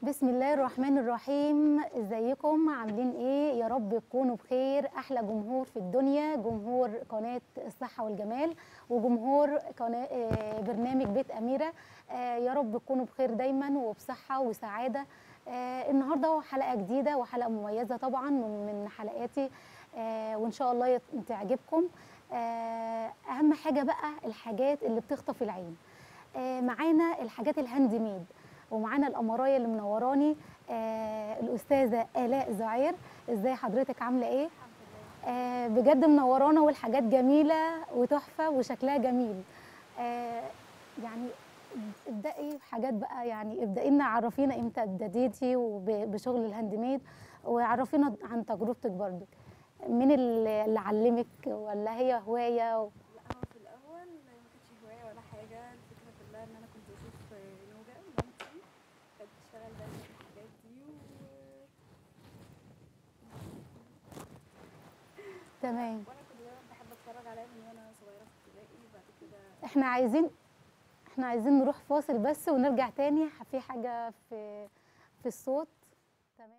بسم الله الرحمن الرحيم ازيكم عاملين ايه يا رب تكونوا بخير احلى جمهور في الدنيا جمهور قناه الصحه والجمال وجمهور قناه آه، برنامج بيت اميره آه، يا رب تكونوا بخير دايما وبصحه وسعاده آه، النهارده حلقه جديده وحلقه مميزه طبعا من من حلقاتي آه، وان شاء الله يت- تعجبكم آه، اهم حاجه بقى الحاجات اللي بتخطف العين آه، معانا الحاجات الهاند ميد ومعانا القمرايه اللي منوراني آه الاستاذه الاء زعير ازاي حضرتك عامله ايه آه بجد منورانا والحاجات جميله وتحفه وشكلها جميل آه يعني ابدأي حاجات بقى يعني ابدأي لنا عرفينا امتى ابتديتي وب- بشغل الهاند ميد وعرفينا عن تجربتك برضك مين اللي اللي علمك ولا هي هوايه و... لا هو في الاول ما كانتش هوايه ولا حاجه الفكره كلها ان انا كنت بشوف نوجا مامتي كانت بتشتغل دايما في الحاجات دي و تمام وانا كنت دايما بحب اتفرج عليها من وانا صغيره في ابتدائي وبعد كده احنا عايزين احنا عايزين نروح فاصل بس ونرجع تاني في حاجة في في الصوت تمام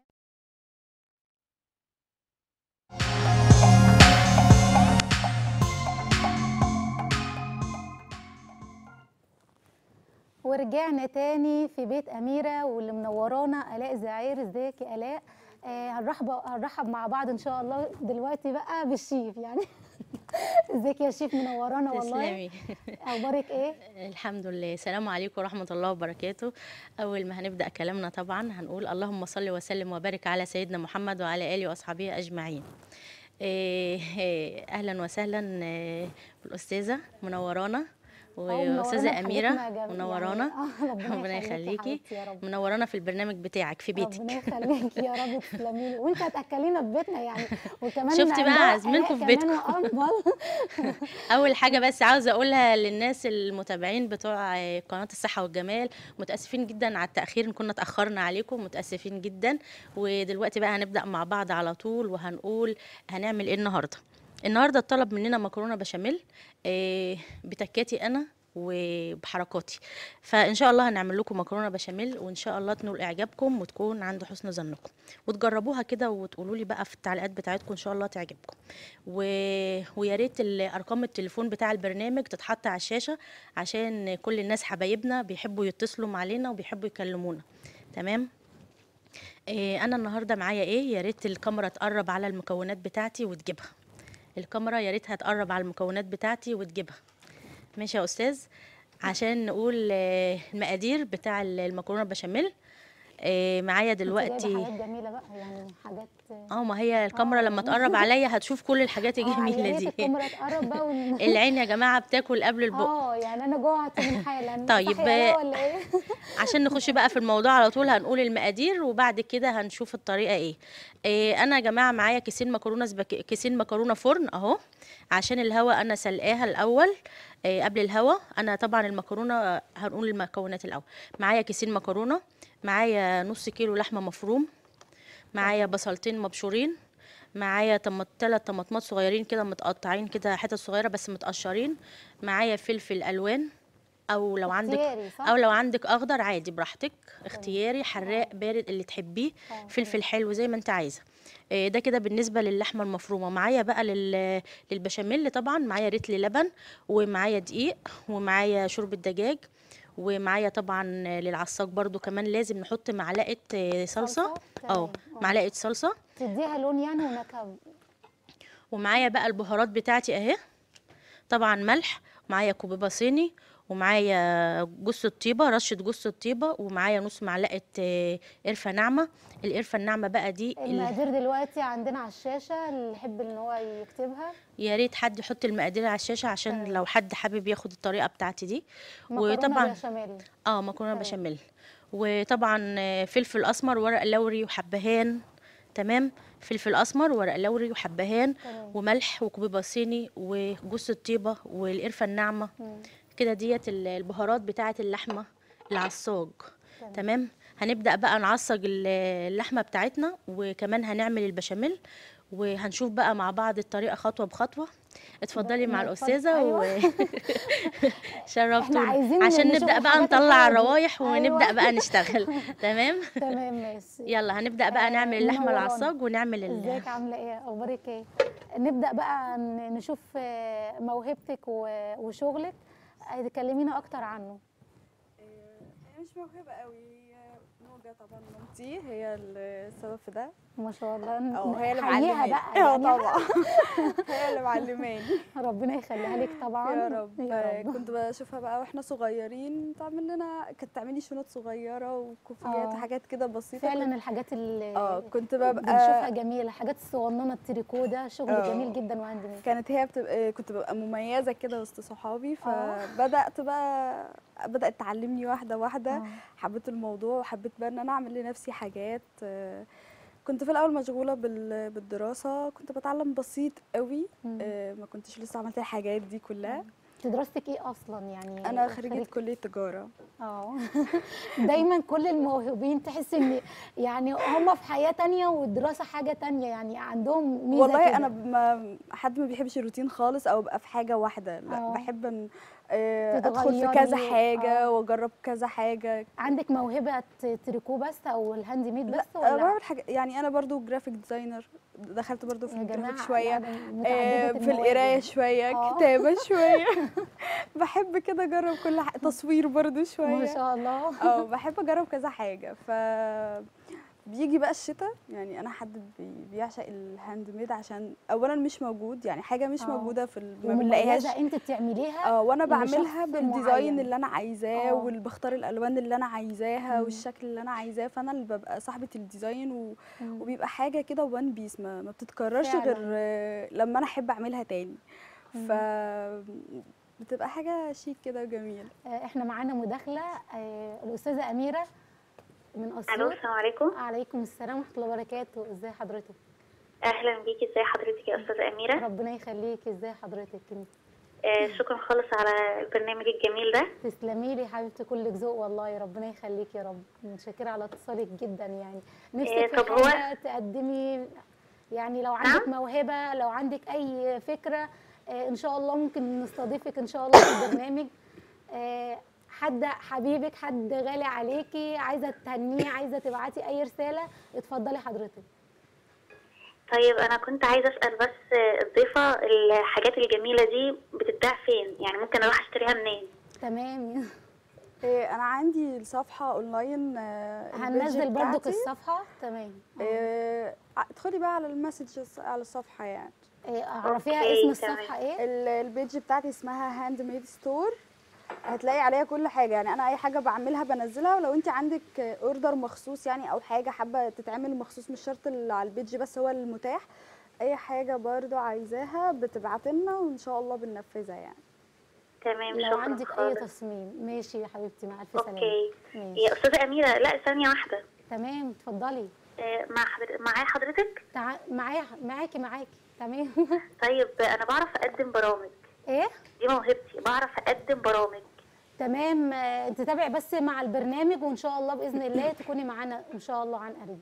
ورجعنا تاني في بيت أميرة واللي منورانا آلاء زعير ازيك يا آلاء آه هنرحب هنرحب مع بعض إن شاء الله دلوقتي بقى بالشيف يعني ازيك يا شيف منورانا والله تسلمي أخبارك إيه؟ الحمد لله السلام عليكم ورحمة الله وبركاته أول ما هنبدأ كلامنا طبعا هنقول اللهم صل وسلم وبارك على سيدنا محمد وعلى آله وأصحابه أجمعين إيه إيه، أهلا وسهلا إيه، بالأستاذة منورانا أهو منورانا وأستاذة في أميرة حاجتنا جم- منورانا يعني آه، ربنا, ربنا يخليكي يا يخليكي حبيبتي يا رب منورانا في البرنامج بتاعك في بيتك ربنا يخليكي يا رب تسلمي لي وانت هتاكلينا في بيتنا يعني وكمان شفتي بقى عندها عازمينكم آلاء في كمان بيتكم. وأفضل. اول حاجه بس عاوزه اقولها للناس المتابعين بتوع قناه الصحه والجمال متاسفين جدا على التاخير إن كنا اتاخرنا عليكم متاسفين جدا ودلوقتي بقى هنبدا مع بعض على طول وهنقول هنعمل ايه النهارده النهارده اتطلب مننا مكرونه بشاميل آه، بتكاتي انا وبحركاتي فان شاء الله هنعمل لكم مكرونه بشاميل وان شاء الله تنول اعجابكم وتكون عند حسن ظنكم وتجربوها كده وتقولوا لي بقى في التعليقات بتاعتكم ان شاء الله تعجبكم و... ويا ريت ال- ارقام التليفون بتاع البرنامج تتحط على الشاشه عشان كل الناس حبايبنا بيحبوا يتصلوا علينا وبيحبوا يكلمونا تمام إيه انا النهارده معايا ايه يا ريت الكاميرا تقرب على المكونات بتاعتي وتجيبها الكاميرا يا ريتها تقرب على المكونات بتاعتي وتجيبها ماشي يا استاذ عشان نقول آه، المقادير بتاع المكرونه بشاميل آه، معايا انت جايبة دلوقتي حاجات جميله بقى يعني حاجات اه ما هي الكاميرا آه. لما تقرب عليا هتشوف كل الحاجات آه، الجميله يا ريت دي الكاميرا تقرب بقى ون... العين يا جماعه بتاكل قبل البق اه يعني انا جوعت من حالا طيب، صح يا آلاء ولا ايه؟ عشان نخش بقى في الموضوع على طول هنقول المقادير وبعد كده هنشوف الطريقه ايه, إيه انا يا جماعه معايا كيسين مكرونه سبك... كيسين مكرونه فرن اهو عشان الهوا انا سلقاها الاول إيه قبل الهوا انا طبعا المكرونه هنقول المكونات الاول معايا كيسين مكرونه معايا نص كيلو لحمه مفروم معايا بصلتين مبشورين معايا طماط تلات طماطمات صغيرين كده متقطعين كده حتت صغيره بس متقشرين معايا فلفل الوان او لو عندك اختياري، صح؟ او لو عندك اخضر عادي براحتك اختياري حراق بارد اللي تحبيه آه، فلفل حلو زي ما انت عايزه إيه ده كده بالنسبه للحمه المفرومه معايا بقى لل... للبشاميل طبعا معايا رتل لبن ومعايا دقيق ومعايا شوربه دجاج ومعايا طبعا للعصاج برضو كمان لازم نحط معلقه آه، صلصه صلصة؟ اه تمام، آه. معلقه صلصه تديها لون يعني ونكهه ومعايا بقى البهارات بتاعتي اهي طبعا ملح معايا كوبيبه صيني ومعايا جوز الطيبه رشه جوز الطيبه ومعايا نص معلقه آه، قرفه ناعمه القرفه الناعمه بقى دي ال- المقادير دلوقتي عندنا على الشاشه اللي يحب ان هو يكتبها يا ريت حد يحط المقادير على الشاشه عشان تمام. لو حد حابب ياخد الطريقه بتاعتي دي مكرونه وطبعا بشاميل اه مكرونه تمام. بشاميل وطبعا آه، فلفل اسمر ورق لوري وحبهان تمام فلفل اسمر ورق لوري وحبهان تمام. وملح وكوبيبه صيني وجوز الطيبه والقرفه الناعمه مم. كده ديت ال- البهارات بتاعه اللحمه العصاج تمام. تمام هنبدا بقى نعصج ال- اللحمه بتاعتنا وكمان هنعمل البشاميل وهنشوف بقى مع بعض الطريقه خطوه بخطوه اتفضلي مع اتفضل. الاستاذه و أيوة. شرفتونا عايزين عشان نشوف نبدا بقى الحاجات نطلع الحلوة دي. الروايح ونبدا أيوة. بقى نشتغل تمام تمام ماشي يلا هنبدا بقى آه، نعمل اللحمه منورانا. العصاج ونعمل ال... ازيك عامله ايه اخبارك ايه نبدا بقى ن- نشوف آه، موهبتك و- وشغلك آه، تكلمينا اكتر عنه هي مش موهبة قوي نوجة طبعا مامتي هي السبب في ده ما شاء الله ن- اه هي اللي نحييها معلماني بقى اه يعني طبعا هي اللي معلماني ربنا يخليها لك طبعا يا رب يا رب. كنت بشوفها بقى واحنا صغيرين تعمل لنا كانت تعملي شنط صغيره وكوفيات اه. وحاجات كده بسيطه فعلا الحاجات اللي اه كنت بنشوفها ببقى جميله الحاجات الصغننه التريكو ده شغل اه. جميل جدا وهاند ميد كانت هي بتبقى كنت ببقى مميزه كده وسط صحابي اه. فبدات بقى بدات تعلمني واحده واحده اه. حبيت الموضوع وحبيت بقى ان انا اعمل لنفسي حاجات آه، كنت في الاول مشغوله بال- بالدراسه كنت بتعلم بسيط قوي مم. آه، ما كنتش لسه عملت الحاجات دي كلها انت دراستك ايه اصلا يعني انا خريجه كليه تجاره اه دايما كل الموهوبين تحس ان يعني هم في حياه تانية والدراسه حاجه تانية يعني عندهم ميزه والله كده. انا ب- ما حد ما بيحبش الروتين خالص او ابقى في حاجه واحده لا اه. بحب ان آه، ادخل في تتغيري، كذا حاجه اه. واجرب كذا حاجه عندك موهبه تريكو بس او الهاند ميد لا بس أنا ولا بعمل حاجه يعني انا برضو جرافيك ديزاينر دخلت برضو في يا الجرافيك جماعه شويه لا، ده آه، متعددة في المواهب القرايه يعني. شويه اه. كتابه شويه بحب كده اجرب كل حاجه تصوير برضو شويه ما شاء الله اه بحب اجرب كذا حاجه ف بيجي بقى الشتاء يعني انا حد بي- بيعشق الهاند ميد عشان اولا مش موجود يعني حاجه مش اه. موجوده في ال- ما بنلاقيهاش ومميزه انت بتعمليها اه وانا لشخص بعملها بالديزاين معين. اللي انا عايزاه اه. والبختار الالوان اللي انا عايزاها مم. والشكل اللي انا عايزاه فانا اللي ببقى صاحبه الديزاين و... مم. وبيبقى حاجه كده وان بيس ما, ما بتتكررش فعلا. غير آه، لما انا احب اعملها تاني ف بتبقى حاجه شيك كده وجميل آه، احنا معانا مداخله آه، الاستاذه اميره من الو اسيوط السلام عليكم عليكم السلام ورحمه الله وبركاته ازي حضرتك اهلا بيكي ازي حضرتك يا استاذه اميره ربنا يخليكي ازي حضرتك انت آه شكرا خالص على البرنامج الجميل ده تسلمي لي حبيبتي كلك ذوق والله ربنا يخليكي يا رب متشكره على اتصالك جدا يعني نفسك إيه، في طب هو- حاجه تقدمي يعني لو عندك موهبه لو عندك اي فكره آه، ان شاء الله ممكن نستضيفك ان شاء الله في البرنامج آه، حد حبيبك حد غالي عليكي عايزه تهنيه عايزه تبعتي اي رساله اتفضلي حضرتك طيب انا كنت عايزه اسال بس آه، الضيفه الحاجات الجميله دي بتتباع فين يعني ممكن اروح اشتريها منين تمام إيه، انا عندي الصفحه اونلاين آه، البيج هننزل برضك بتاعتي. الصفحه تمام إيه، ادخلي بقى على المسجز على الصفحه يعني إيه، اعرفيها أوكي، اسم تمام. الصفحه ايه ال- البيج بتاعتي اسمها هاند ميد ستور هتلاقي عليها كل حاجه يعني انا اي حاجه بعملها بنزلها ولو انت عندك اوردر مخصوص يعني او حاجه حابه تتعمل مخصوص مش شرط اللي على البيج بس هو المتاح اي حاجه برضو عايزاها بتبعت لنا وان شاء الله بننفذها يعني تمام لو شكرا عندك اي خالص تصميم ماشي يا حبيبتي مع الف سلامه اوكي ماشي يا استاذه اميره لا ثانيه واحده تمام اتفضلي آه مع حضر... معايا حضرتك تع... معايا معاكي معاكي تمام طيب آه، انا بعرف اقدم برامج ايه دي موهبتي بعرف اقدم برامج تمام آه، تتابعي بس مع البرنامج وان شاء الله باذن الله تكوني معانا ان شاء الله عن قريب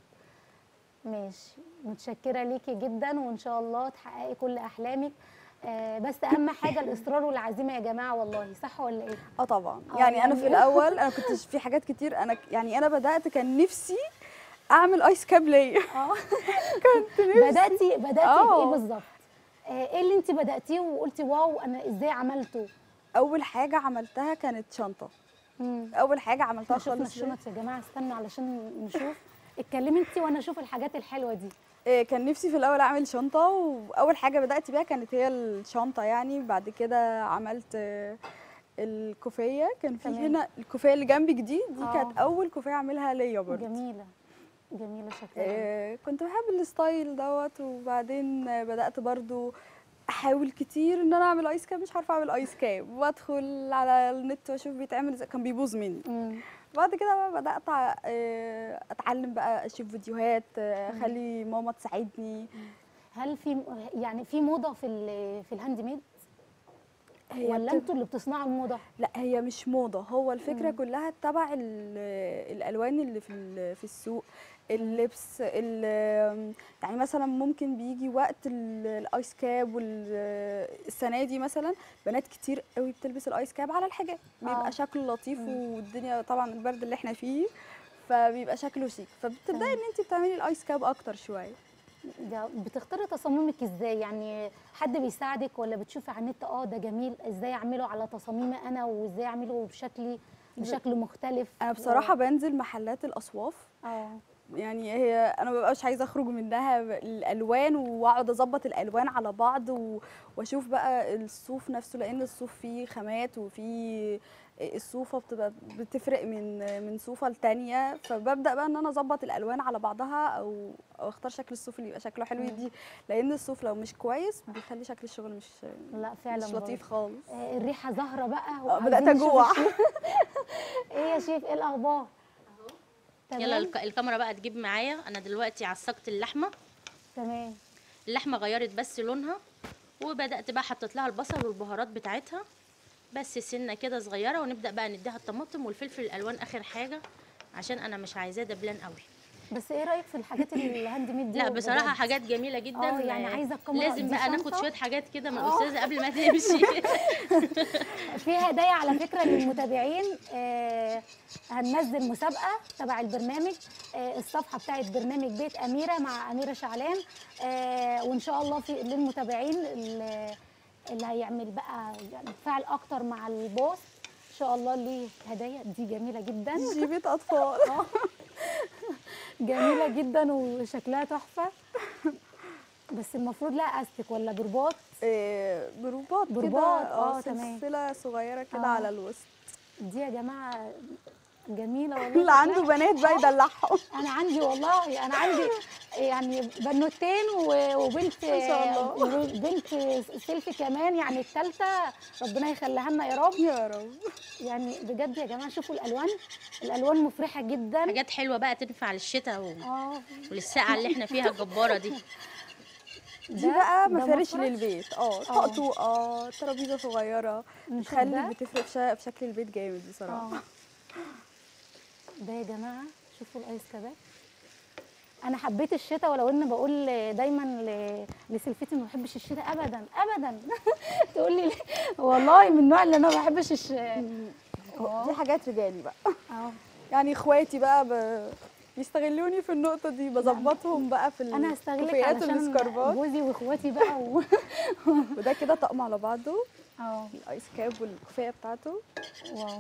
ماشي متشكره ليكي جدا وان شاء الله تحققي كل احلامك آه، بس اهم حاجه الاصرار والعزيمه يا جماعه والله صح ولا ايه اه طبعا اه يعني انا في يعني- الاول انا كنت في حاجات كتير انا ك- يعني انا بدات كان نفسي اعمل ايس كاب ليا اه كنت نفسي بداتي بداتي اه. بايه بالظبط آه، ايه اللي انت بداتيه وقلتي واو انا ازاي عملته اول حاجه عملتها كانت شنطه مم. اول حاجه عملتها شفنا خالص الشنط يا جماعه استنوا علشان نشوف اتكلمي انت وانا اشوف الحاجات الحلوه دي إيه، كان نفسي في الاول اعمل شنطه واول حاجه بدات بيها كانت هي الشنطه يعني بعد كده عملت آه، الكوفيه كان في تمام. هنا الكوفيه اللي جنبك دي دي اه. كانت اول كوفيه اعملها ليا برضه جميله جميله شكلها آه، كنت بحب الستايل دوت وبعدين آه، بدات برضو احاول كتير ان انا اعمل ايس كاب مش عارفه اعمل ايس كاب وادخل على النت واشوف بيتعمل ازاي كان بيبوظ مني مم. بعد كده بقى بدات ع- آه، اتعلم بقى اشوف فيديوهات آه، اخلي ماما تساعدني هل في يعني في موضه في ال- في الهاند ميد هي ولا بتب- انتوا اللي بتصنعوا الموضه لا هي مش موضة هو الفكرة مم. كلها تبع ال- الألوان اللي في ال- في السوق اللبس ال- يعني مثلا ممكن بيجي وقت ال- الايس كاب والسنة دي مثلا بنات كتير قوي بتلبس الايس كاب على الحجاب آه. بيبقى شكله لطيف مم. والدنيا طبعا البرد اللي احنا فيه فبيبقى شكله شيك فبتبداي تمام. ان انت بتعملي الايس كاب اكتر شويه ده بتختاري تصاميمك ازاي يعني حد بيساعدك ولا بتشوفي على النت اه ده جميل ازاي اعمله على تصاميمي انا وازاي اعمله بشكلي بشكل مختلف انا بصراحه بنزل محلات الاصواف اه يعني هي انا مبقاش عايزه اخرج منها الالوان واقعد اظبط الالوان على بعض و- واشوف بقى الصوف نفسه لان الصوف فيه خامات وفيه الصوفه بتبقى بتفرق من من صوفه لتانيه فببدا بقى ان انا اظبط الالوان على بعضها او او اختار شكل الصوف اللي يبقى شكله حلو مم. دي لان الصوف لو مش كويس بيخلي شكل الشغل مش لا فعلا مش لطيف برضه. خالص آه، الريحه ظاهره بقى آه، وعايزين بدات نشوف اجوع الشيف. ايه يا شيف ايه الاخبار يلا تمام الك- الكاميرا بقى تجيب معايا انا دلوقتي عسقت اللحمه تمام اللحمه غيرت بس لونها وبدات بقى حطيت لها البصل والبهارات بتاعتها بس سنه كده صغيره ونبدا بقى نديها الطماطم والفلفل الالوان اخر حاجه عشان انا مش عايزاه دبلان قوي بس ايه رايك في الحاجات الهاند ميد دي لا بصراحه بجد؟ حاجات جميله جدا اه يعني عايزه الكاميرا لازم دي بقى ناخد شنطة. شويه حاجات كده من آه. الاستاذه قبل ما تمشي في هدايا على فكره للمتابعين آه هننزل مسابقه تبع البرنامج آه الصفحه بتاعت برنامج بيت اميره مع اميره شعلان آه وان شاء الله في للمتابعين اللي, اللي هيعمل بقى يعني يتفاعل اكتر مع البوست ان شاء الله ليه هدايا دي جميله جدا جيبت اطفال جميله جدا وشكلها تحفه بس المفروض لها استك ولا برباط إيه، برباط كده برباط، آه، اه تمام. سلسله صغيره كده آه. على الوسط دي يا جماعه جميله والله اللي عنده شكلها. بنات بقى يدلعهم انا عندي والله انا عندي يعني بنوتين و- وبنت ما شاء الله. وبنت سيلفي كمان يعني الثالثه ربنا يخليها لنا يا رب يا رب يعني بجد يا جماعه شوفوا الالوان الالوان مفرحه جدا حاجات حلوه بقى تنفع للشتاء و... اه وللساعه اللي احنا فيها الجباره دي دي بقى ده مفارش مفرش؟ للبيت اه طقطوقه ترابيزه صغيره نشوف بتخلي ده. بتفرق في شا- في شكل البيت جامد بصراحه اه ده يا جماعه شوفوا الايس كباب انا حبيت الشتاء ولو ان بقول دايما ل- لسلفتي ما بحبش الشتاء ابدا ابدا تقول لي ليه؟ والله من النوع اللي انا ما بحبش الش... دي حاجات رجالي بقى اه يعني اخواتي بقى ب... بيستغلوني في النقطه دي بظبطهم بقى في انا هستغلك الكوفيات علشان والسكارفات جوزي واخواتي بقى و... وده كده طقم على بعضه اه الايس كاب والكوفيه بتاعته واو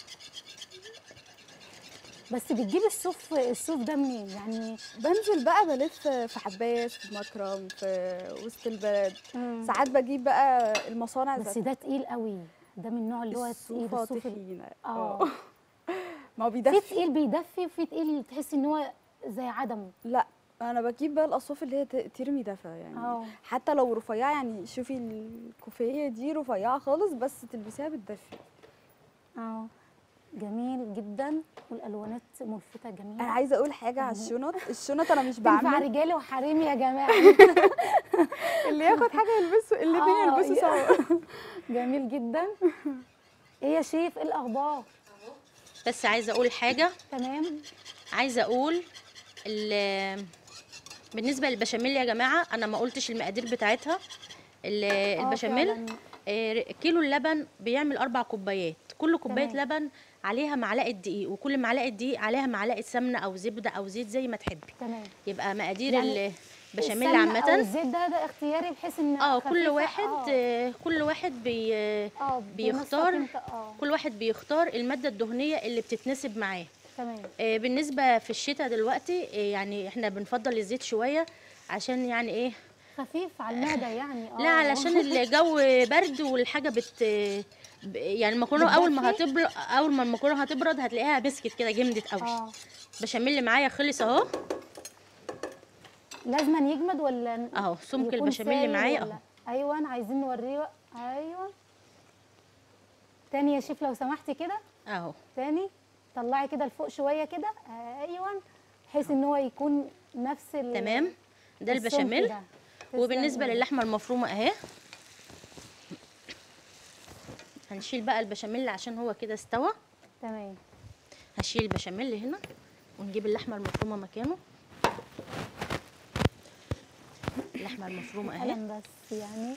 بس بتجيب الصوف الصوف ده منين يعني بنزل بقى بلف في حباس في مكرم في وسط البلد مم. ساعات بجيب بقى المصانع بس ذات ده تقيل قوي ده من النوع اللي هو تقيل الصوفة الصوف ال- تخينة اه ما هو في بيدفي تقيل بيدفي وفي تقيل تحسي ان هو زي عدمه لا انا بجيب بقى الاصواف اللي هي ت- ترمي دفا يعني اه حتى لو رفيعه يعني شوفي الكوفيه دي رفيعه خالص بس تلبسيها بتدفي اه جميل جدا والالوانات ملفته انا جميله عايزه اقول حاجه على الشنط الشنط انا مش تنفع بعمل رجالي وحريمي يا جماعه اللي ياخد حاجه يلبسه الاثنين آه، يلبسوا يا- سوا جميل جدا ايه يا شيف ايه الاخبار بس عايزه اقول حاجه تمام عايزه اقول ال- بالنسبه للبشاميل يا جماعه انا ما قلتش المقادير بتاعتها ال- آه، البشاميل فعلاً. آه، كيلو اللبن بيعمل اربع كوبايات كل كوبايه تمام. لبن عليها معلقه دقيق وكل معلقه دقيق عليها معلقه سمنه او زبده او زيت زي ما تحبي تمام يبقى مقادير يعني البشاميل السمنة أو عامه الزيت ده ده اختياري بحيث ان اه كل خفيفة. واحد اه, آه، كل واحد بي آه بيختار بنصف انت- اه كل واحد بيختار الماده الدهنيه اللي بتتناسب معاه تمام آه، بالنسبه في الشتاء دلوقتي آه، يعني احنا بنفضل الزيت شويه عشان يعني ايه خفيف على المعده يعني اه لا علشان الجو برد والحاجه بت ب- يعني المكرونه اول ما بتدفي؟ هتبرد اول ما المكرونه هتبرد هتلاقيها بسكت كده جمدت قوي اه بشاميل اللي معايا خلص اهو لازم يجمد ولا اهو سمك يكون البشاميل اللي سايل معايا ولا- اهو ايوه عايزين نوريه بقى. ايوه تاني يا شيف لو سمحتي كده اهو تاني طلعي كده لفوق شويه كده ايوه بحيث ان هو يكون نفس ال- تمام ده السمك البشاميل ده. وبالنسبه تسلمي. للحمه المفرومه اهي هنشيل بقى البشاميل عشان هو كده استوى تمام هشيل البشاميل هنا ونجيب اللحمه المفرومه مكانه اللحمه المفرومه اهي حالا بس يعني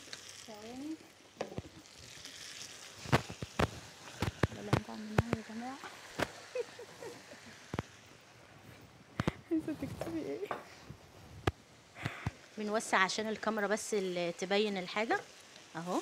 ولا انت عاملينها يا جماعه انت تكتبي ايه بنوسع عشان الكاميرا بس اللي تبين الحاجه اهو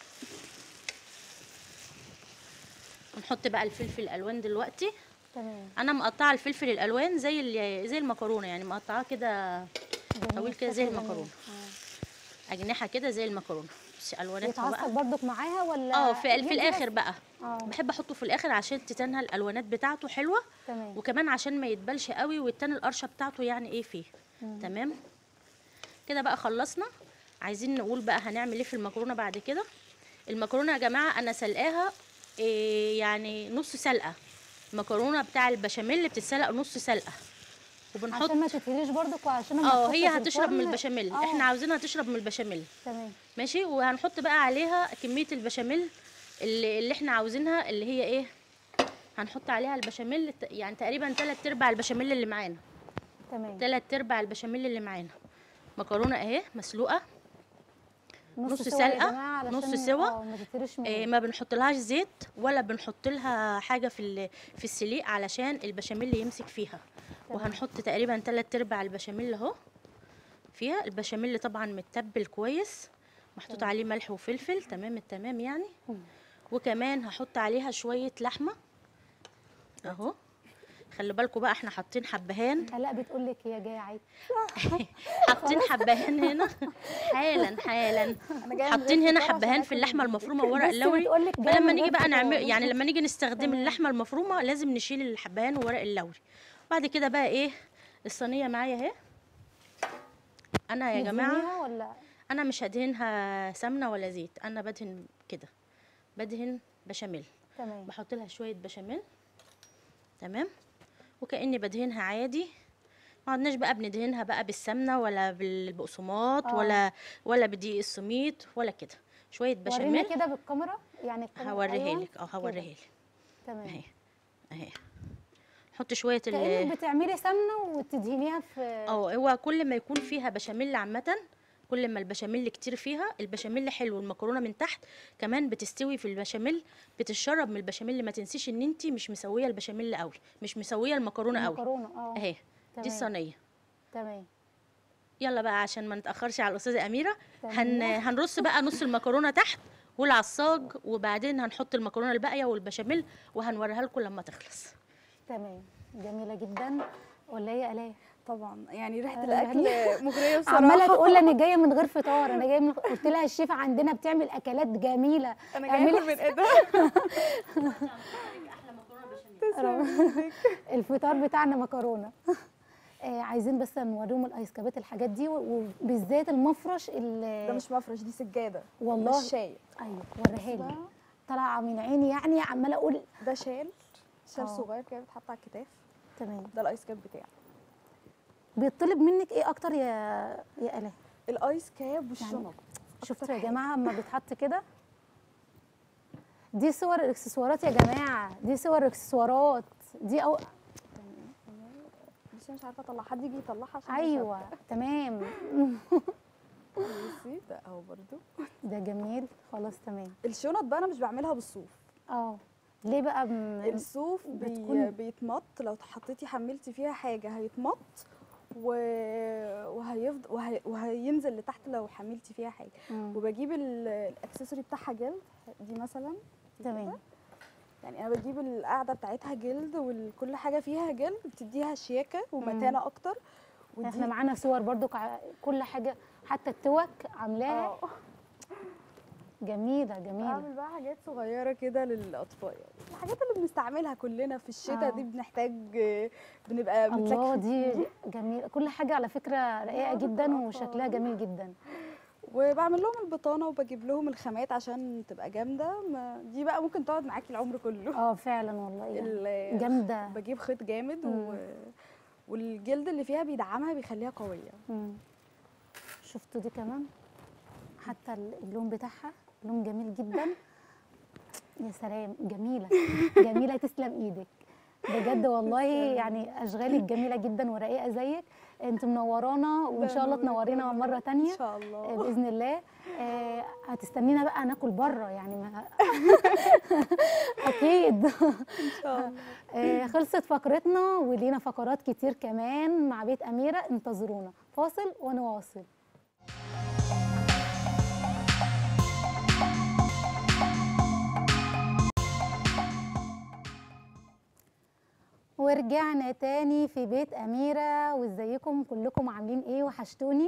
ونحط بقى الفلفل الالوان دلوقتي تمام انا مقطعه الفلفل الالوان زي ال- زي المكرونه يعني مقطعاه كده جميل، طويل كده زي شكله جميل. المكرونة. آه. اجنحه كده زي المكرونه بس الواناتها بقى يتعصب برضك معاها ولا اه في, في يدي الاخر بس؟ بقى اه بحب احطه في الاخر عشان تتنها الالوانات بتاعته حلوه تمام وكمان عشان ما يتبلش قوي ويتن القرشه بتاعته يعني ايه فيه مم. تمام كده بقى خلصنا عايزين نقول بقى هنعمل ايه في المكرونه بعد كده المكرونه يا جماعه انا سلقاها إيه يعني نص سلقه المكرونه بتاع البشاميل اللي بتتسلق نص سلقه وبنحط عشان ما تتهريش برضك وعشان لما اه تحط هي في هتشرب من الفرن- البشاميل آه، احنا عاوزينها تشرب من البشاميل تمام ماشي وهنحط بقى عليها كميه البشاميل اللي, اللي احنا عاوزينها اللي هي ايه هنحط عليها البشاميل ت- يعني تقريبا تلات ارباع البشاميل اللي معانا تمام تلات ارباع البشاميل اللي معانا مكرونه اهي مسلوقه نص سوا يا سلقة، جماعة نص علشان- سوا. اه ما تتهريش إيه مني ما بنحط لهاش زيت ولا بنحط لها حاجه في ال- في السليق علشان البشاميل يمسك فيها تمام. وهنحط تقريبا تلات ارباع البشاميل اهو فيها البشاميل طبعا متبل كويس محطوط عليه ملح وفلفل تمام التمام يعني مم. وكمان هحط عليها شويه لحمه اهو خلي بالكم بقى احنا حاطين حبهان لا بتقول لك يا جاعد حاطين حبهان هنا حالا حالا انا جايه من حاطين غير هنا فطار عشان حبهان في آكل اللحمه المفرومه وورق بصي اللوري بتقولك جاية فلما من نيجي غير بقى نعمل فطار. يعني لما نيجي نستخدم تمام. اللحمه المفرومه لازم نشيل الحبهان وورق اللوري بعد كده بقى ايه الصينيه معايا اهي انا يا جماعه بتدهنيها ولا انا مش هدهنها سمنه ولا زيت انا بدهن كده بدهن بشاميل تمام بحط لها شويه بشاميل تمام وكاني بدهنها عادي ما عدناش بقى بندهنها بقى بالسمنه ولا بالبقسماط آه. ولا ولا بدقيق السميط ولا كده شويه ورينا بشاميل كده بالكاميرا يعني الكاميرا هوريها أيوة. لك اه هوريها كده. لك تمام اهي اهي نحط شويه ال كأنك بتعملي سمنه وتدهنيها في اه هو كل ما يكون فيها بشاميل عامه كل ما البشاميل كتير فيها البشاميل حلو المكرونه من تحت كمان بتستوي في البشاميل بتشرب من البشاميل ما تنسيش ان انت مش مسويه البشاميل قوي مش مسويه المكرونه قوي المكرونه اه اهي دي تمام. الصينيه تمام يلا بقى عشان ما نتاخرش على الاستاذه اميره تمام. هن... هنرص بقى نص المكرونه تحت والعصاج وبعدين هنحط المكرونه الباقيه والبشاميل وهنوريها لكم لما تخلص تمام جميله جدا ولا هي الاء طبعا يعني ريحه آه، الاكل يعني مغريه بصراحه عماله تقول انا جايه من غير فطار انا جايه من قلت لها الشيف عندنا بتعمل اكلات جميله انا اعملي جايه اكل من ايدها الفطار بتاعنا مكرونه آه عايزين بس نوريهم الايس كابات الحاجات دي و- وبالذات المفرش ال- ده مش مفرش دي سجاده والله مش شاي ايوه وريها لي طالعه من عيني يعني عماله اقول ده شال شال آه. صغير كده بيتحط على الكتاف تمام ده الايس كاب بتاعي بيطلب منك ايه اكتر يا يا الاء الايس كاب والشنط شفتوا يا جماعه اما بيتحط كده دي صور الاكسسوارات يا جماعه دي صور الاكسسوارات دي أو... بس أنا مش عارفه اطلع حد يجي يطلعها عشان مش ايوه تمام عارفة. بصي ده اهو برضو ده جميل خلاص تمام الشنط بقى انا مش بعملها بالصوف اه ليه بقى م... الصوف بي... بتكون- بيتمط لو حطيتي حملتي فيها حاجه هيتمط و... وهيفض... وهي... وهينزل لتحت لو حملتي فيها حاجه مم. وبجيب ال- الاكسسوري بتاعها جلد دي مثلا دي تمام كده. يعني انا بجيب القاعده بتاعتها جلد وكل حاجه فيها جلد بتديها شياكه ومتانه اكتر احنا معانا صور برضو كع- كل حاجه حتى التوك عاملاها اه جميله جميله بعمل بقى حاجات صغيره كده للاطفال الحاجات اللي بنستعملها كلنا في الشتاء آه. دي بنحتاج بنبقى الله متلكفين دي جميله كل حاجه على فكره رقيقه آه، جدا آه، وشكلها آه. جميل جدا وبعمل لهم البطانه وبجيب لهم الخامات عشان تبقى جامده ما دي بقى ممكن تقعد معاكي العمر كله اه فعلا والله يعني ال- جامده بجيب خيط جامد و... مم. والجلد اللي فيها بيدعمها بيخليها قويه مم. شفتوا دي كمان حتى ال- اللون بتاعها لون جميل جدا يا سلام جميله جميله تسلم ايدك بجد والله يعني اشغالك جميله جدا ورقيقه زيك انت منورانا وان شاء الله ده تنورينا نورك مره تانية ان شاء آه، الله باذن الله آه، هتستنينا بقى ناكل بره يعني ما اكيد ان شاء الله آه، خلصت فقرتنا ولينا فقرات كتير كمان مع بيت اميره انتظرونا فاصل ونواصل ورجعنا تاني في بيت أميرة وازيكم كلكم عاملين ايه وحشتوني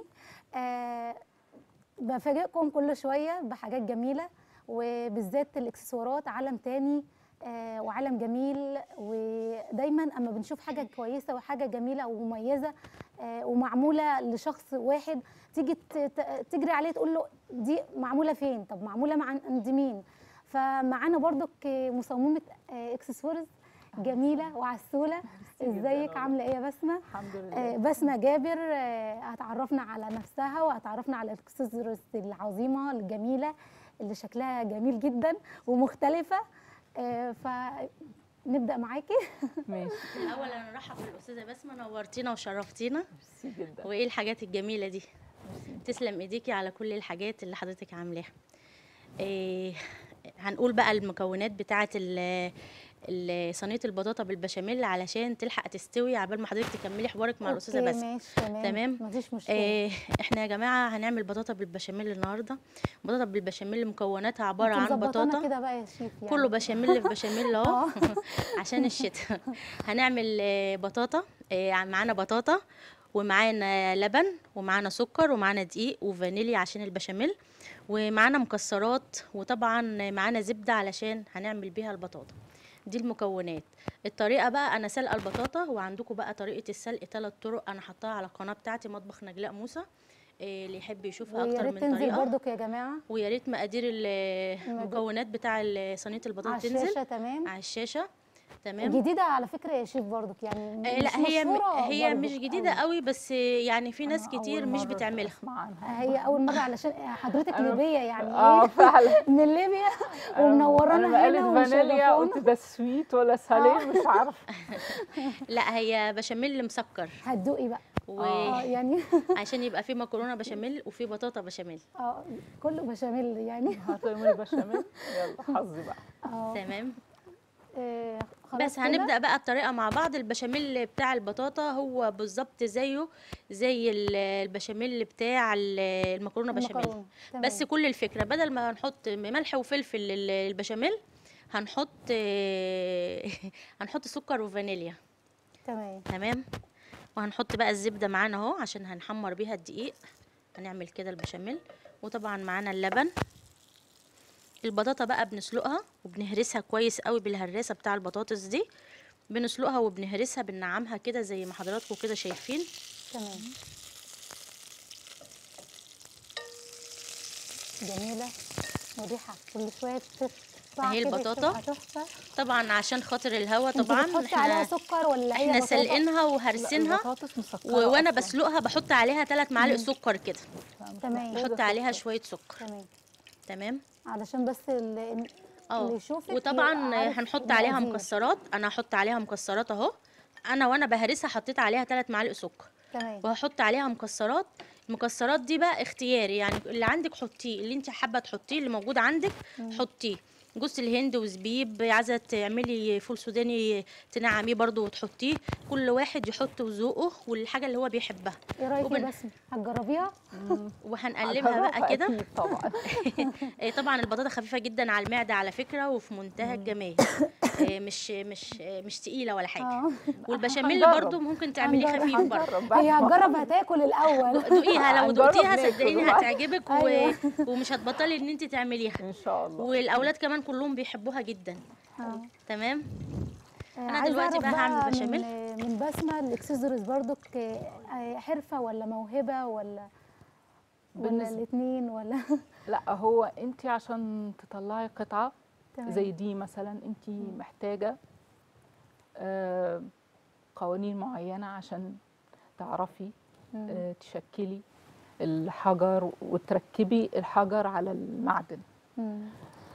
آه بفاجئكم كل شوية بحاجات جميلة وبالذات الاكسسوارات عالم تاني آه وعالم جميل ودايما اما بنشوف حاجة كويسة وحاجة جميلة ومميزة آه ومعمولة لشخص واحد تيجي ت- ت- تجري عليه تقول له دي معمولة فين طب معمولة مع عند مين فمعانا برضك مصممة آه، اكسسوارز جميلة وعسولة ازيك عاملة ايه يا بسمة؟ الحمد آه، لله بسمة جابر آه، هتعرفنا على نفسها وهتعرفنا على الاكسسوارز العظيمة الجميلة اللي شكلها جميل جدا ومختلفة آه، فنبدأ معاكي ماشي الاول انا نرحب بالاستاذه بسمه نورتينا وشرفتينا ميرسي جدا وايه الحاجات الجميله دي ميرسي. تسلم ايديكي على كل الحاجات اللي حضرتك عاملاها إيه هنقول بقى المكونات بتاعه ال- ال- صينيه البطاطا بالبشاميل علشان تلحق تستوي عبال ما حضرتك تكملي حوارك مع الاستاذه أوكي، بسمه ماشي تمام تمام. مفيش مشكلة إيه احنا يا جماعه هنعمل بطاطا بالبشاميل النهارده بطاطا بالبشاميل مكوناتها عباره انت عن مظبطانا بطاطا كده بقى يا شيف يعني كله بشاميل في بشاميل اهو عشان الشتاء هنعمل آه، بطاطا آه، معانا بطاطا ومعانا لبن ومعانا سكر ومعانا دقيق وفانيليا عشان البشاميل ومعانا مكسرات وطبعا معانا زبدة علشان هنعمل بيها البطاطا دي المكونات الطريقة بقى أنا سلقة البطاطا وعندكم بقى طريقة السلق ثلاث طرق أنا حطاها على القناة بتاعتي مطبخ نجلاء موسى إيه اللي يحب يشوفها ويا أكتر ريت من تنزل طريقة برضك يا جماعة ويا ريت مقادير ال- المكونات بتاع ال- صينية البطاطا على تنزل الشاشة تمام على الشاشة تمام جديدة على فكرة يا شيف برضك يعني آه، مش لا هي م- مشهورة هي برضك مش جديدة أوي. قوي بس يعني في ناس أنا كتير أول مش مرة بتعملها أسمع عنها هي أول مرة علشان حضرتك أنا- ليبية يعني اه إيه فعلا من ليبيا أنا- ومنورانا انا هنا بقالت فانيليا قلت ومشرفانا ده سويت ولا ساليه مش عارفه لا هي بشاميل مسكر هتدوقي بقى اه وعشان يعني يبقى في مكرونة بشاميل وفي بطاطا بشاميل اه كله بشاميل يعني هتعملي بشاميل يلا حظي بقى اه تمام آه، خلاص بس كده؟ هنبدأ بقى الطريقة مع بعض البشاميل بتاع البطاطا هو بالظبط زيه زي ال- البشاميل بتاع ال- المكرونة بشاميل المكرونة. بس تمام. كل الفكرة بدل ما هنحط ملح وفلفل لل- البشاميل هنحط هنحط سكر وفانيليا تمام تمام وهنحط بقى الزبدة معانا اهو عشان هنحمر بيها الدقيق هنعمل كده البشاميل وطبعا معانا اللبن البطاطا بقى بنسلقها وبنهرسها كويس قوي بالهراسة بتاع البطاطس دي بنسلقها وبنهرسها بننعمها كده زي ما حضراتكم كده شايفين تمام جميلة وريحة كل شوية بتطلع أهي كده البطاطا. بتبقى تحفة طبعا عشان خاطر الهوا انت طبعا بتحطي عليها احنا سكر ولا هي احنا بطاطا؟ سالقينها لا، وهرسينها البطاطس مسكره و- وانا أصلاً. بسلقها بحط عليها ثلاث معالق سكر كده تمام بحط عليها شوية سكر تمام تمام علشان بس ال- اللي اه يشوفك وطبعا يبقى عارف هنحط عليها المقادير. مكسرات انا هحط عليها مكسرات اهو انا وانا بهرسها حطيت عليها ثلاث معالق سكر تمام وهحط عليها مكسرات المكسرات دي بقى اختياري يعني اللي عندك حطيه اللي انت حابه تحطيه اللي موجود عندك حطيه جوز الهند وزبيب عايزه تعملي فول سوداني تنعميه برضو وتحطيه كل واحد يحط وذوقه والحاجه اللي هو بيحبها ايه رايك وبن- يا بسمة هتجربيها وهنقلبها بقى هجربها كده أكيد طبعا إيه طبعا البطاطا خفيفه جدا على المعده على فكره وفي منتهى الجمال إيه مش مش مش تقيله ولا حاجه اه والبشاميل هنجرب. برضو ممكن تعمليه هنجرب. خفيف برضو هنجرب بعد هي ما- هتجرب هتاكل الاول دوقيها لو هنجرب دوقتيها ناكل صدقيني بقى. هتعجبك و... أيوة. ومش هتبطلي ان انت تعمليها ان شاء الله والاولاد كمان كلهم بيحبوها جدا اه تمام أنا أنا دلوقتي بقى هعمل بشاميل. من, من بسمة الاكسسوارز برضك آه، حرفة ولا موهبة ولا ولا بالنسبة- الاثنين ولا لا هو انت عشان تطلعي قطعه تمام. زي دي مثلا انت محتاجه آه، قوانين معينه عشان تعرفي مم. آه، تشكلي الحجر وتركبي الحجر على المعدن مم.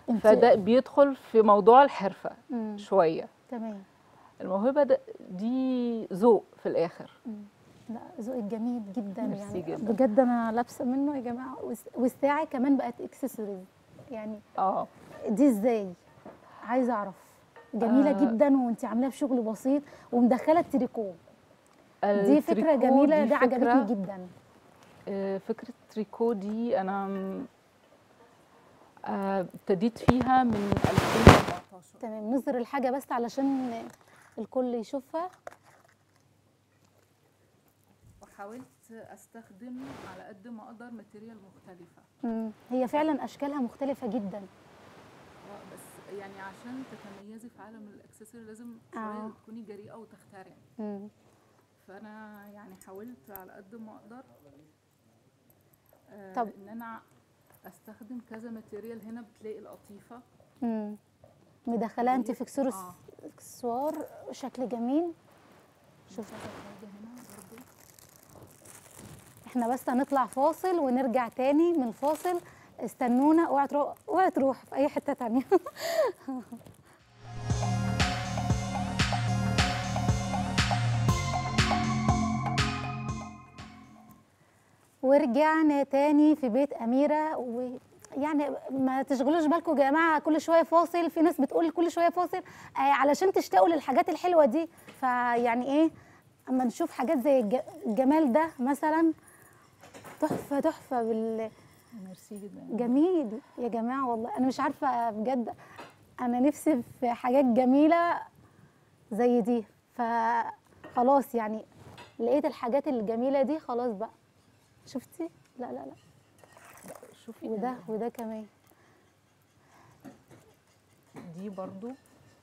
انت فده بيدخل في موضوع الحرفه مم. شويه تمام الموهبه ده دي ذوق في الاخر لا ذوقك جميل جدا ميرسي يعني جدا. بجد انا لابسه منه يا جماعه والس- والساعه كمان بقت اكسسوارز يعني اه دي ازاي عايزه اعرف جميله آه. جدا وانت عاملاها بشغل بسيط ومدخله التريكو دي فكره التريكو جميله دي دي عجبتني فكرة- جدا آه، فكرة التريكو دي أنا م- آه، ابتديت فيها من 2014 تمام نظهر الحاجه بس علشان الكل يشوفها وحاولت أستخدم على قد ما أقدر ماتيريال مختلفة مم. هي فعلا اشكالها مختلفه جدا آه، بس يعني عشان تتميزي في عالم الأكسسوار لازم آه. شوية تكوني جريئة وتخترعي مم. فأنا يعني حاولت على قد ما أقدر آه، طب. إن أنا أستخدم كذا ماتيريال هنا بتلاقي القطيفة مم. مدخلاها انت في اكسسوار آه. اكسسوار شكل جميل شوف كذا حاجة هنا برضو احنا بس هنطلع فاصل ونرجع تاني من الفاصل استنونا اوعى تروح اوعى تروح في اي حته تانية ورجعنا تاني في بيت أميرة ويعني ما تشغلوش بالكم يا جماعة كل شوية فاصل في ناس بتقول كل شوية فاصل آه علشان تشتاقوا للحاجات الحلوة دي فيعني ايه اما نشوف حاجات زي الج- الجمال ده مثلا تحفة تحفة بال ميرسي جدا جميل يا جماعة والله أنا مش عارفة بجد أنا نفسي في حاجات جميلة زي دي فخلاص يعني لقيت الحاجات الجميلة دي خلاص بقى شفتي؟ لا لا لا شوفي وده هنا. وده كمان دي برضو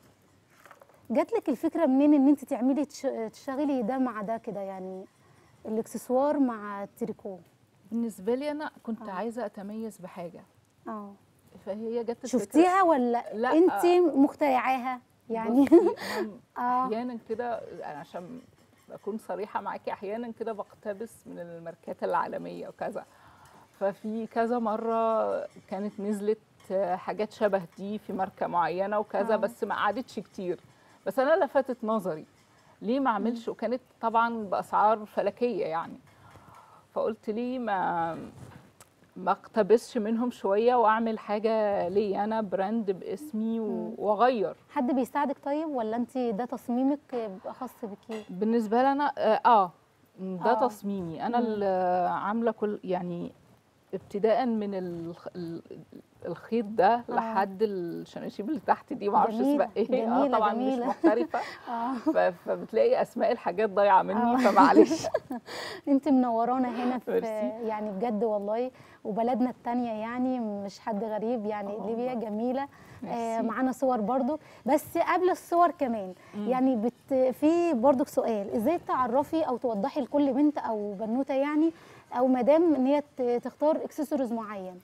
جات لك الفكرة منين إن أنت تعملي تش- تشتغلي ده مع ده كده يعني الإكسسوار مع التريكو بالنسبة لي أنا كنت آه. عايزة أتميز بحاجة اه فهي جت الفكرة- شفتيها ولا لا. أنت مخترعاها يعني بصي، أنا اه احيانا كده أنا عشان اكون صريحه معاكي احيانا كده بقتبس من الماركات العالميه وكذا ففي كذا مره كانت نزلت حاجات شبه دي في ماركه معينه وكذا آه. بس ما قعدتش كتير بس انا لفتت نظري ليه ما اعملش وكانت طبعا باسعار فلكيه يعني فقلت ليه ما ما اقتبسش منهم شويه واعمل حاجه ليا انا براند باسمي و- واغير حد بيساعدك طيب ولا انت ده تصميمك بيبقى خاص بيكي بالنسبه لي انا اه, آه ده آه. تصميمي انا مم. اللي عامله كل يعني ابتداء من الخ- ال- الخيط ده آه. لحد الشناشيب اللي تحت دي ما اعرفش جميلة، اسمها ايه جميلة، اه طبعا جميلة. مش محترفه اه ف- فبتلاقي اسماء الحاجات ضايعه آه. مني فمعلش انت منورانا هنا في ميرسي. يعني بجد والله وبلدنا التانية يعني مش حد غريب يعني آه ليبيا والله. جميلة آه ميرسي. معانا صور برضو بس قبل الصور كمان يعني بت في برضو سؤال ازاي تعرفي او توضحي لكل بنت او بنوته يعني او مدام ان هي ت- تختار اكسسوارز معين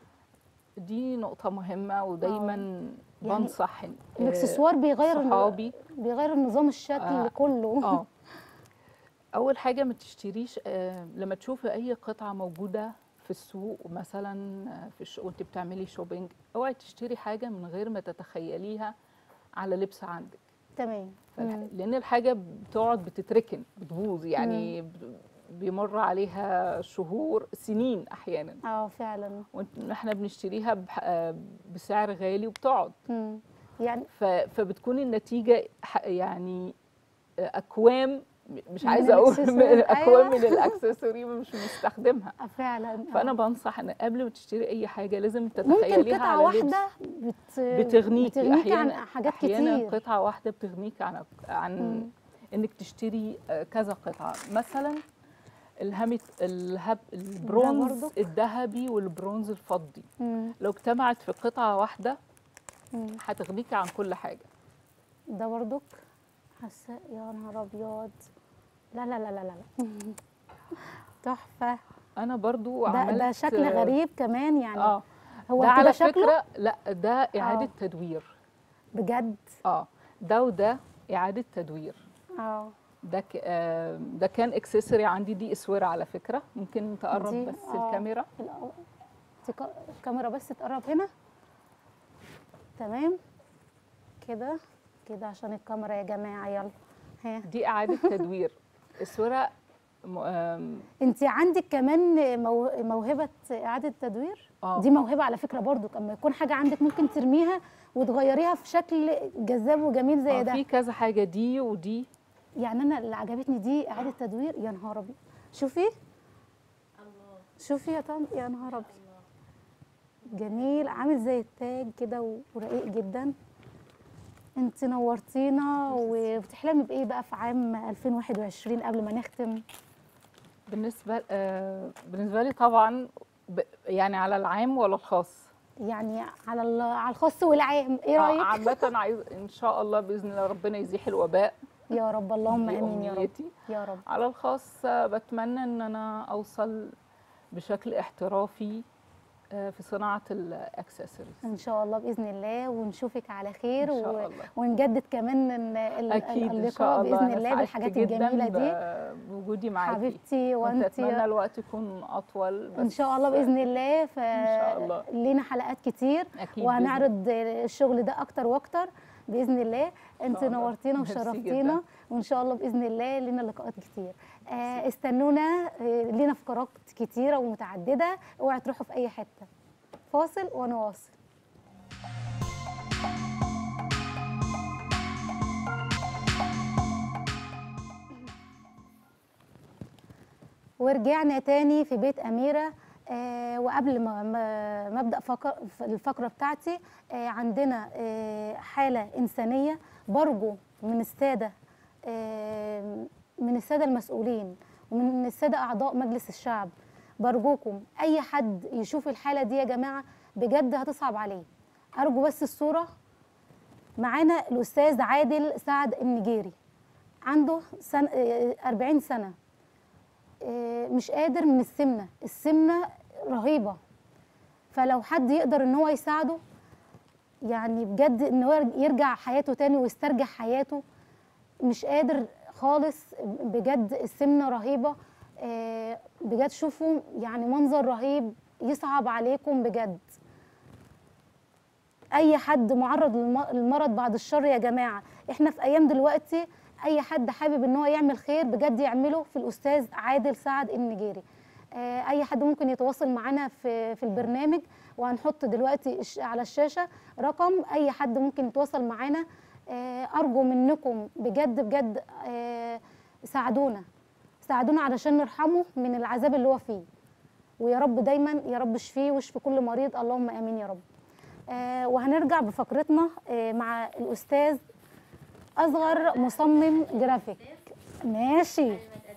دي نقطه مهمه ودايما يعني بنصح آه، الاكسسوار بيغير ال- صحابي بيغير النظام الشكل آه. كله اه اول حاجه ما تشتريش آه لما تشوفي اي قطعه موجوده في السوق مثلا آه، في الش... وانت بتعملي شوبينج اوعي تشتري حاجه من غير ما تتخيليها على لبس عندك تمام فالح... مم. لان الحاجه بتقعد بتتركن بتبوظ يعني ب- بيمر عليها شهور سنين احيانا اه فعلا واحنا بنشتريها بح... آه، بسعر غالي وبتقعد مم. يعني ف... فبتكون النتيجه ح- يعني اكوام مش من عايزه اقول الإكسسوار، من اكوام أيوة. من الاكسسوري مش مستخدمها آه، فعلا فانا آه. بنصح ان قبل ما تشتري اي حاجه لازم ممكن تتخيليها قطعة على واحدة لبس بت... بتغنيكي بتغنيكي احيانا عن حاجات احيانا كتير قطعه واحده بتغنيك عن عن مم. انك تشتري آه، كذا قطعه مثلا الهمت الهب البرونز برضك؟ الذهبي والبرونز الفضي مم. لو اجتمعت في قطعه واحده مم. هتغنيكي عن كل حاجه ده برضك حاسة يا نهار أبيض لا لا لا لا لا لا. تحفة انا برضو ده عملت ده شكل آه، غريب كمان يعني اه هو ده كده على شكله فكره لا ده اعاده آه. تدوير بجد اه ده وده اعاده تدوير اه ده ك... آه ده كان اكسسوري عندي دي اسوره على فكره ممكن تقرب دي- بس آه. الكاميرا الأ- تك- الكاميرا بس تقرب هنا تمام كده كده عشان الكاميرا يا جماعه يلا ها دي اعاده تدوير الصوره م- آم، انت عندك كمان مو- موهبه اعاده تدوير آه. دي موهبه على فكره برضو اما يكون حاجه عندك ممكن ترميها وتغيريها في شكل جذاب وجميل زي آه، ده في كذا حاجه دي ودي يعني انا اللي عجبتني دي اعاده تدوير يا نهار ابيض شوفي شوفي يا طن يا نهار ابيض جميل عامل زي التاج كده ورقيق جدا انت نورتينا وبتحلمي بايه بقى في عام 2021 قبل ما نختم بالنسبه آه بالنسبه لي طبعا ب- يعني على العام ولا الخاص يعني على ال- على الخاص والعام ايه آه، رايك عامه عايز ان شاء الله باذن الله ربنا يزيح الوباء يا رب اللهم دي امين يا رب أمنيتي. يا رب على الخاص آه، بتمنى ان انا اوصل بشكل احترافي آه، في صناعه الاكسسوارز ان شاء الله باذن الله ونشوفك على خير إن شاء و... الله. ونجدد كمان ال- ال- اكيد ان اللقاء شاء الله باذن أنا الله سعدت بالحاجات جداً الجميله دي ب- بوجودي معاكي حبيبتي كنت وانت اتمنى الوقت يكون اطول بس ان شاء الله باذن الله ف شاء الله. لينا حلقات كتير أكيد وهنعرض الشغل ده اكتر واكتر باذن الله انت شاء الله. نورتينا ميرسي وشرفتينا جداً. وان شاء الله باذن الله لينا لقاءات كتير آه استنونا آه لينا فقرات كتيره ومتعدده اوعوا تروحوا في اي حته فاصل ونواصل ورجعنا تاني في بيت أميرة آه وقبل ما ما ما ابدا فقر الفقره بتاعتي آه عندنا آه حاله انسانيه برجو من الساده آه من الساده المسؤولين ومن الساده اعضاء مجلس الشعب برجوكم اي حد يشوف الحاله دي يا جماعه بجد هتصعب عليه ارجو بس الصوره معانا الاستاذ عادل سعد النجيري عنده سن... آه، 40 سنه آه، مش قادر من السمنه السمنه رهيبه فلو حد يقدر ان هو يساعده يعني بجد ان هو يرجع حياته تاني ويسترجع حياته مش قادر خالص بجد السمنه رهيبه آه، بجد شوفوا يعني منظر رهيب يصعب عليكم بجد اي حد معرض للم- للمرض بعد الشر يا جماعه احنا في ايام دلوقتي اي حد حابب ان هو يعمل خير بجد يعمله في الاستاذ عادل سعد النجيري آه، اي حد ممكن يتواصل معانا في في البرنامج وهنحط دلوقتي الش- على الشاشه رقم اي حد ممكن يتواصل معانا آه، ارجو منكم بجد بجد آه، ساعدونا ساعدونا علشان نرحمه من العذاب اللي هو فيه ويا رب دايما يا رب اشفيه واشفي كل مريض اللهم امين يا رب آه وهنرجع بفقرتنا آه مع الاستاذ اصغر مصمم جرافيك ماشي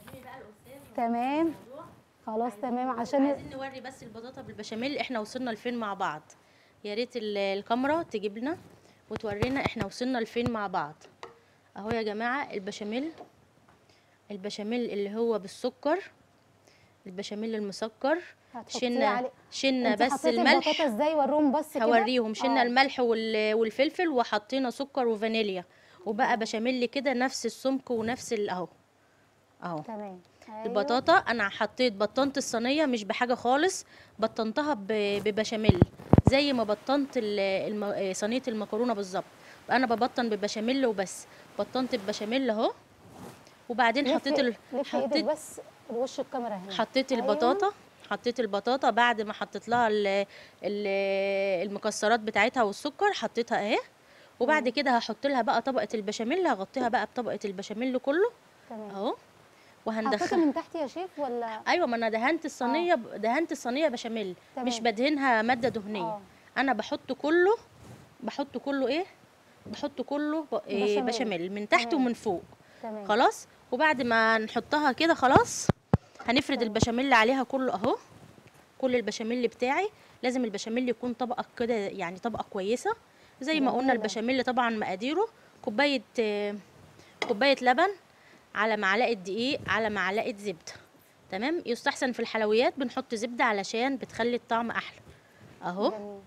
تمام خلاص تمام عشان عايزين نوري بس البطاطا بالبشاميل احنا وصلنا لفين مع بعض يا ريت ال- الكاميرا تجيب لنا وتورينا احنا وصلنا لفين مع بعض اهو يا جماعه البشاميل البشاميل اللي هو بالسكر البشاميل المسكر هتحطيه شلنا عليه- شلنا انت بس حطيتي الملح البطاطا ازاي وريهم بس كده هوريهم شلنا آه. الملح وال- والفلفل وحطينا سكر وفانيليا وبقى بشاميل كده نفس السمك ونفس ال- اهو اهو تمام أيوة. البطاطا انا حطيت بطنت الصينيه مش بحاجه خالص بطنتها ب- ببشاميل زي ما بطنت ال- الم- صينيه المكرونه بالظبط انا ببطن ببشاميل وبس بطنت ببشاميل اهو وبعدين حطيت ال... لفي ايدك حطيت بس لوش الكاميرا هنا حطيت أيوة. البطاطا حطيت البطاطا بعد ما حطيت لها ال- ال- المكسرات بتاعتها والسكر حطيتها اهي وبعد كده هحط لها بقى طبقه البشاميل هغطيها بقى بطبقه البشاميل كله تمام اهو حطيتي وهندخل من تحت يا شيف ولا ايوه ما انا دهنت الصينيه ب- دهنت الصينيه بشاميل تمام. مش بدهنها ماده دهنيه آه. انا بحط كله بحط كله ايه بحط كله ب- إيه بشاميل. بشاميل من تحت تمام. ومن فوق تمام خلاص وبعد ما نحطها كده خلاص هنفرد البشاميل عليها كله اهو كل البشاميل بتاعي لازم البشاميل يكون طبقه كده يعني طبقه كويسه زي ما قلنا جميلة. البشاميل طبعا مقاديره كوبايه آه، كوبايه لبن على معلقه دقيق على معلقه زبده تمام يستحسن في الحلويات بنحط زبده علشان بتخلي الطعم احلى اهو جميل.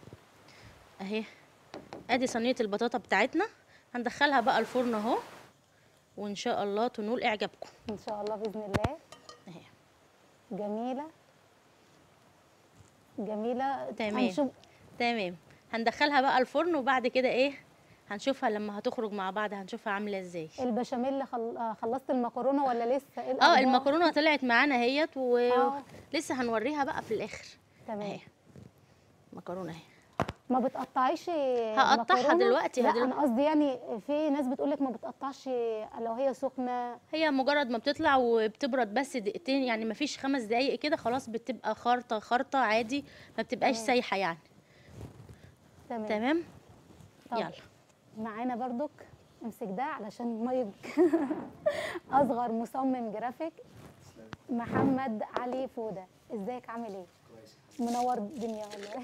اهي ادي صينيه البطاطا بتاعتنا هندخلها بقى الفرن اهو وان شاء الله تنول اعجابكم ان شاء الله باذن الله اهي جميله جميله تمام. هنشوف تمام هندخلها بقى الفرن وبعد كده ايه هنشوفها لما هتخرج مع بعض هنشوفها عامله ازاي البشاميل خل... آه، خلصت المكرونه ولا لسه إيه اه الأخبار؟ المكرونه طلعت معانا اهيت آه. ولسه هنوريها بقى في الاخر تمام اهي مكرونه اهي ما بتقطعيش هقطعها مكرونة؟ دلوقتي، لا هدل- انا قصدي يعني في ناس بتقول لك ما بتقطعش لو هي سخنه هي مجرد ما بتطلع وبتبرد بس دقيقتين يعني ما فيش خمس دقايق كده خلاص بتبقى خرطه خرطه عادي ما بتبقاش تمام. سايحه يعني تمام تمام طب يلا معانا برضك امسك ده علشان مايك اصغر مصمم جرافيك محمد علي فوده ازيك عامل ايه منور الدنيا والله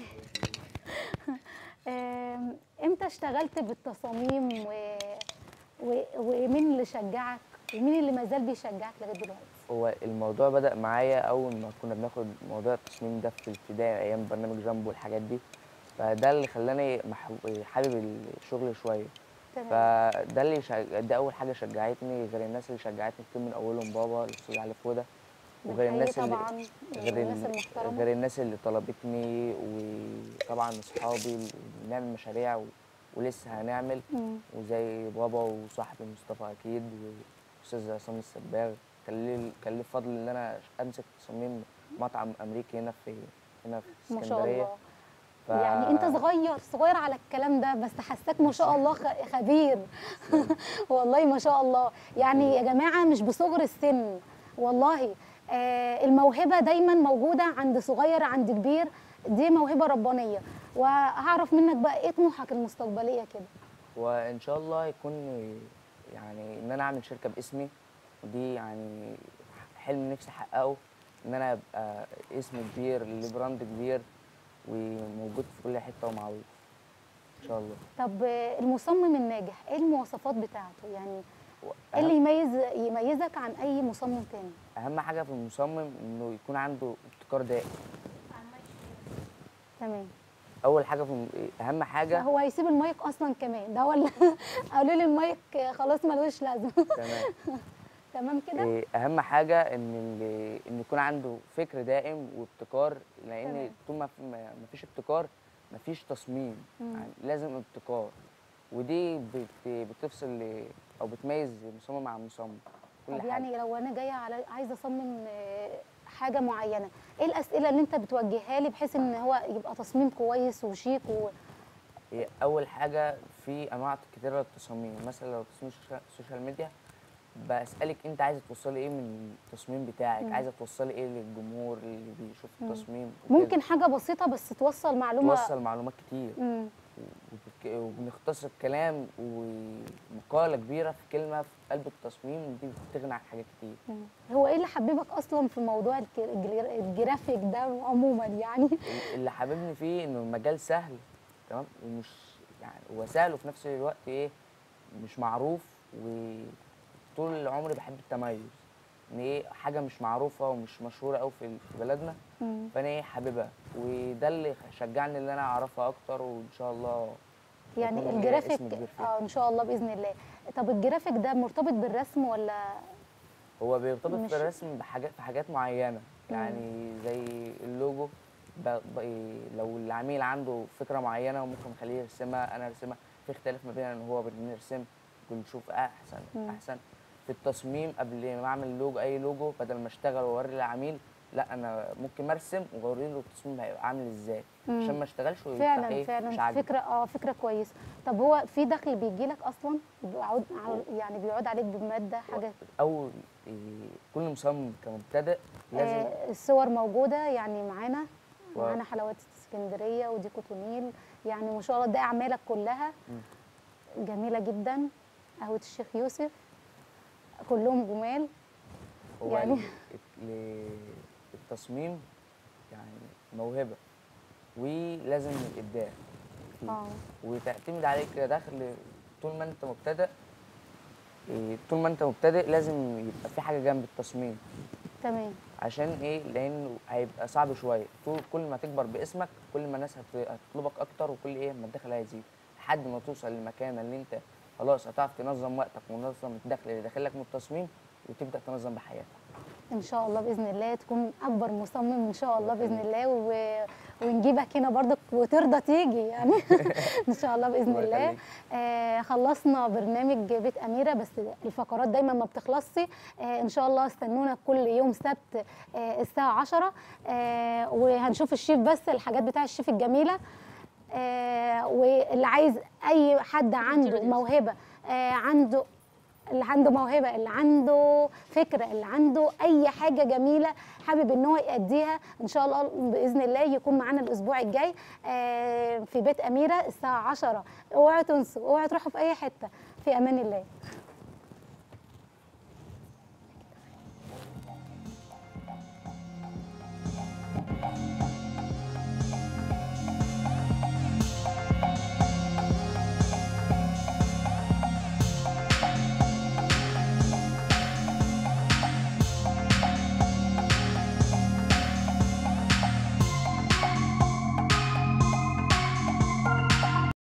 آم، امتى اشتغلت بالتصاميم و... و... ومين اللي شجعك ومين اللي ما زال بيشجعك لغايه دلوقتي هو الموضوع بدأ معايا أول ما كنا بناخد موضوع التصميم ده في الابتدائي أيام برنامج جامبو والحاجات دي فده اللي خلاني محو- حابب الشغل شوية تمام فده اللي شج... ده أول حاجة شجعتني غير الناس اللي شجعتني كتير من أولهم بابا الأستاذ علي فودة وغير بنحيي الناس اللي طبعا غير الناس ال- المحترمه غير الناس اللي طلبتني وطبعا أصحابي اللي بنعمل مشاريع و... ولسه هنعمل مم. وزي بابا وصاحبي مصطفى اكيد واستاذ عصام السباغ كان لي كان لي فضل ان انا امسك تصميم مطعم امريكي هنا في هنا في ما شاء اسكندريه الله ف... يعني انت صغير صغير على الكلام ده بس حساك ما شاء الله خ- خبير والله ما شاء الله يعني يا جماعه مش بصغر السن والله آه الموهبه دايما موجوده عند صغير عند كبير دي موهبه ربانيه وهعرف منك بقى ايه طموحك المستقبليه كده وان شاء الله يكون يعني ان انا اعمل شركه باسمي ودي يعني حلم نفسي احققه ان انا ابقى اسم كبير ليه براند كبير وموجود في كل حته ومعروف ان شاء الله طب آه، المصمم الناجح ايه المواصفات بتاعته يعني وأهم- ايه اللي يميز يميزك عن اي مصمم تاني اهم حاجه في المصمم انه يكون عنده ابتكار دائم تمام اول حاجه في الم- اهم حاجه هو هيسيب المايك اصلا كمان ده ولا قالوا لي المايك خلاص ملوش لازمه تمام تمام كده إيه، اهم حاجه ان ال- ان يكون عنده فكر دائم وابتكار لان تمام. طول ما في- ما ما فيش ابتكار ما فيش تصميم مم. يعني لازم ابتكار ودي بت بتفصل ل- او بتميز المصمم عن المصمم كل طب حاجه يعني لو انا جايه على عايزه اصمم آه، حاجه معينه ايه الاسئله اللي انت بتوجهها لي بحيث ان هو يبقى تصميم كويس وشيك و... هي اول حاجه في انواع كتيره للتصاميم مثلا لو تصميم السوشيال- السوشيال ميديا بسالك انت عايزه توصلي ايه من التصميم بتاعك مم. عايزه توصلي ايه للجمهور اللي بيشوف التصميم وكده. ممكن حاجه بسيطه بس توصل معلومه توصل معلومات كتير مم. وبك- وبنختصر الكلام ومقالة كبيرة في كلمة في قلب التصميم دي بتغني عن حاجات كتير مم. هو ايه اللي حببك اصلا في موضوع الك- الجرا- الجرافيك ده عموما يعني اللي حاببني فيه انه المجال سهل تمام ومش يعني هو سهل وفي نفس الوقت ايه مش معروف وطول عمري بحب التميز ان ايه حاجة مش معروفة ومش مشهورة قوي في في بلدنا مم. فانا ايه حاببها وده اللي شجعني ان انا اعرفها اكتر وان شاء الله يعني يكون ليا الجرافيك اسم كبير فيها. اه ان شاء الله باذن الله طب الجرافيك ده مرتبط بالرسم ولا هو بيرتبط مش- في الرسم بحاجات في حاجات معينه يعني زي اللوجو ب... ب... لو العميل عنده فكره معينه وممكن نخليه يرسمها انا ارسمها في اختلاف ما بيننا ان هو بنرسم ونشوف احسن مم. احسن في التصميم قبل ما اعمل لوجو اي لوجو بدل ما اشتغل واوري للعميل لا انا ممكن ارسم واوري له التصميم هيبقى عامل ازاي مم. عشان ما اشتغلش ويبقى فعلا ايه مش فعلا عاجبه فكره اه فكره كويسه طب هو في دخل بيجي لك اصلا بيعود على- يعني بيعود عليك بماده حاجه او إيه، كل مصمم كمبتدئ لازم آه الصور موجوده يعني معانا و- معانا حلوات اسكندريه ودي كوتونيل يعني ما شاء الله ده اعمالك كلها جميله جدا قهوه الشيخ يوسف كلهم جمال هو يعني- يعني التصميم يعني موهبة ولازم الإبداع فيه. اه وتعتمد عليك كدخل طول ما أنت مبتدئ إيه، طول ما أنت مبتدئ لازم يبقى في حاجة جنب التصميم تمام عشان إيه لأنه هيبقى صعب شوية طول كل ما تكبر باسمك كل ما الناس هت- هتطلبك أكتر وكل إيه ما الدخل هيزيد لحد ما توصل للمكان اللي أنت خلاص هتعرف تنظم وقتك وتنظم الدخل اللي داخلك من التصميم وتبدأ تنظم بحياتك ان شاء الله باذن الله تكون اكبر مصمم ان شاء الله باذن الله و... ونجيبك هنا برضك وترضى تيجي يعني ان شاء الله باذن الله الله يخليك. آه خلصنا برنامج بيت اميره بس الفقرات دايما ما بتخلصش آه ان شاء الله استنونا كل يوم سبت آه الساعه 10 آه وهنشوف الشيف بس الحاجات بتاع الشيف الجميله آه واللي عايز اي حد عنده موهبه آه عنده اللي عنده موهبه اللي عنده فكره اللي عنده اي حاجه جميله حابب ان هو يأديها ان شاء الله باذن الله يكون معانا الاسبوع الجاي آه، في بيت اميره الساعه 10 اوعوا تنسوا اوعوا تروحوا في اي حته في امان الله